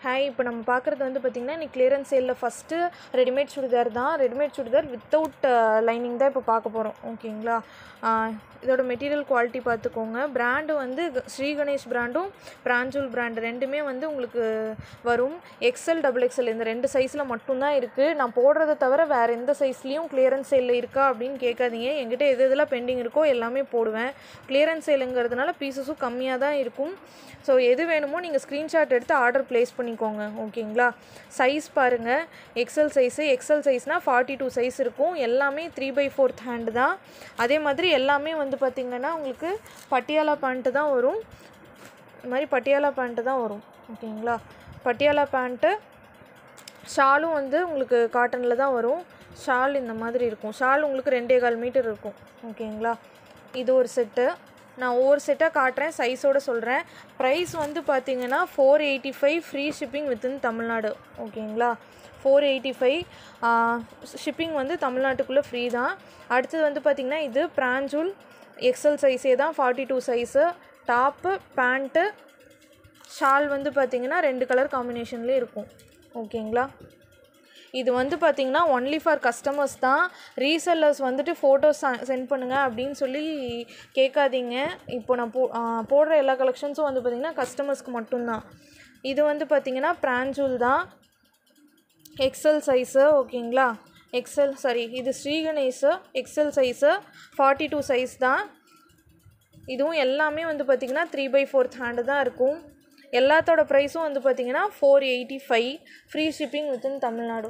hi இப்போ நம்ம பார்க்குறது வந்து பார்த்திங்கன்னா இன்னைக்கு கிளியரன்ஸ் சேலில் ஃபஸ்ட்டு ரெடிமேட் சுடிதார் தான் ரெடிமேட் சுடிதார் வித்தவுட் லைனிங் தான் இப்போ பார்க்க போகிறோம் ஓகேங்களா இதோட மெட்டீரியல் குவாலிட்டி பார்த்துக்கோங்க பிராண்டு வந்து க- ஸ்ரீ கணேஷ் பிராண்டும் பிராஞ்சூல் பிராண்ட் ரெண்டுமே வந்து உங்களுக்கு வரும் எக்ஸல் டபுள் எக்ஸல் இந்த ரெண்டு சைஸில் மட்டும்தான் இருக்குது நான் போடுறத தவிர வேறு எந்த சைஸ்லேயும் கிளியரன்ஸ் சேலில் இருக்கா அப்படின்னு கேட்காதீங்க என்கிட்ட எது எதெல்லாம் பெண்டிங் இருக்கோ எல்லாமே போடுவேன் கிளியரன்ஸ் சேலுங்கிறதுனால பீசஸும் கம்மியாக தான் இருக்கும் ஸோ எது வேணுமோ நீங்கள் ஸ்க்ரீன்ஷாட் எடுத்து ஆர்டர் ப்ளேஸ் பண்ணிக்கோங்க ஓகேங்களா சைஸ் பாருங்கள் எக்ஸல் சைஸு எக்ஸல் சைஸ்னால் ஃபார்ட்டி டூ சைஸ் இருக்கும் எல்லாமே த்ரீ பை ஃபோர்த் ஹேண்டு தான் அதே மாதிரி எல்லாமே வந்து பார்த்திங்கன்னா உங்களுக்கு பட்டியாலா பேண்ட்டு தான் வரும் இந்த மாதிரி பட்டியாலா பேண்ட்டு தான் வரும் ஓகேங்களா பட்டியாலா பேண்ட்டு ஷாலும் வந்து உங்களுக்கு காட்டனில் தான் வரும் ஷால் இந்த மாதிரி இருக்கும் ஷால் உங்களுக்கு ரெண்டே கால் மீட்டர் இருக்கும் ஓகேங்களா இது ஒரு செட்டு நான் ஒவ்வொரு செட்டாக காட்டுறேன் சைஸோடு சொல்கிறேன் ப்ரைஸ் வந்து பார்த்தீங்கன்னா four eighty five free shipping within Tamil Nadu ஓகேங்களா ஃபோர் எயிட்டி ஃபைவ் ஷிப்பிங் வந்து தமிழ்நாட்டுக்குள்ளே ஃப்ரீ தான் அடுத்தது வந்து பார்த்திங்கன்னா இது பிராஞ்சூல் எக்ஸல் சைஸே தான் forty two size top pant shawl வந்து பார்த்திங்கன்னா ரெண்டு கலர் காம்பினேஷன்லேயே இருக்கும் ஓகேங்களா இது வந்து பார்த்திங்கன்னா ஒன்லி ஃபார் கஸ்டமர்ஸ் தான் ரீசெல்லர்ஸ் வந்துட்டு ஃபோட்டோஸ் சென்ட் பண்ணுங்க அப்படின்னு சொல்லி கேட்காதீங்க இப்போ நான் போ ஆ, போடுற எல்லா கலெக்ஷன்ஸும் வந்து பார்த்திங்கன்னா கஸ்டமர்ஸ்க்கு மட்டும்தான் இது வந்து பார்த்திங்கன்னா பிராஞ்சூல் தான் எக்ஸல் சைஸு ஓகேங்களா எக்ஸல் சாரி இது Sri Ganesh XL size forty two size தான் இதுவும் எல்லாமே வந்து பார்த்திங்கன்னா த்ரீ பை ஃபோர்த் ஹேண்டு தான் இருக்கும் எல்லாத்தோட ப்ரைஸும் வந்து பார்த்திங்கன்னா four eighty five free shipping within Tamil Nadu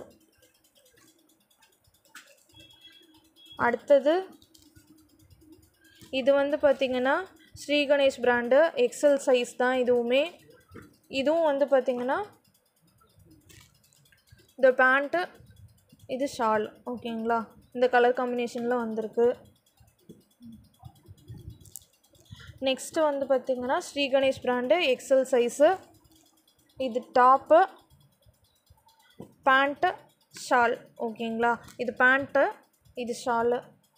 அடுத்தது இது வந்து பார்த்திங்கன்னா Sri Ganesh brand XL size தான் இதுவுமே இதுவும் வந்து பார்த்திங்கன்னா இந்த பேண்ட்டு இது ஷால் ஓகேங்களா இந்த கலர் காம்பினேஷனில் வந்திருக்கு நெக்ஸ்ட்டு வந்து பார்த்திங்கன்னா Sri Ganesh brand XL size இது டாப்பு பேண்ட்டு ஷால் ஓகேங்களா இது பேண்ட்டு இது ஷாலு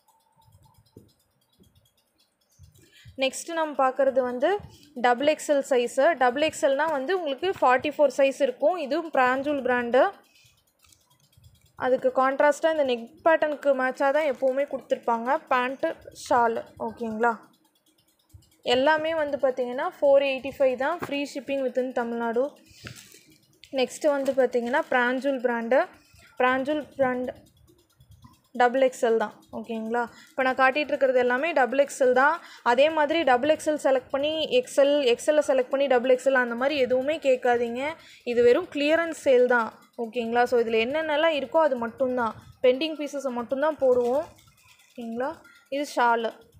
நெக்ஸ்ட்டு நம்ம பார்க்குறது வந்து டபுள் எக்ஸல் சைஸு டபுள் எக்ஸல்னால் வந்து உங்களுக்கு ஃபார்ட்டி ஃபோர் சைஸ் இருக்கும் இதுவும் பிராஞ்சூல் பிராண்டு அதுக்கு கான்ட்ராஸ்ட்டாக இந்த நெக் பேட்டர்னுக்கு மேட்சாக தான் எப்போவுமே கொடுத்துருப்பாங்க பேண்ட்டு ஷாலு ஓகேங்களா எல்லாமே வந்து பார்த்தீங்கன்னா ஃபோர் எயிட்டி ஃபைவ் தான் free shipping within Tamil Nadu next வந்து பார்த்தீங்கன்னா Pranjul brand Pranjul brand double XL தான் ஓகேங்களா இப்போ நான் காட்டிகிட்டு இருக்கிறது எல்லாமே டபுள் எக்ஸல் தான் அதே மாதிரி டபுள் எக்ஸல் செலக்ட் பண்ணி எக்ஸல் எக்ஸலை செலக்ட் பண்ணி டபுள் எக்ஸல் அந்த மாதிரி எதுவுமே கேட்காதீங்க இது வெறும் கிளியரன்ஸ் சேல் தான் ஓகேங்களா ஸோ இதில் என்னென்னலாம் இருக்கோ அது மட்டும்தான் பெண்டிங் பீசஸை மட்டும்தான் போடுவோம் ஓகேங்களா இது ஷாலு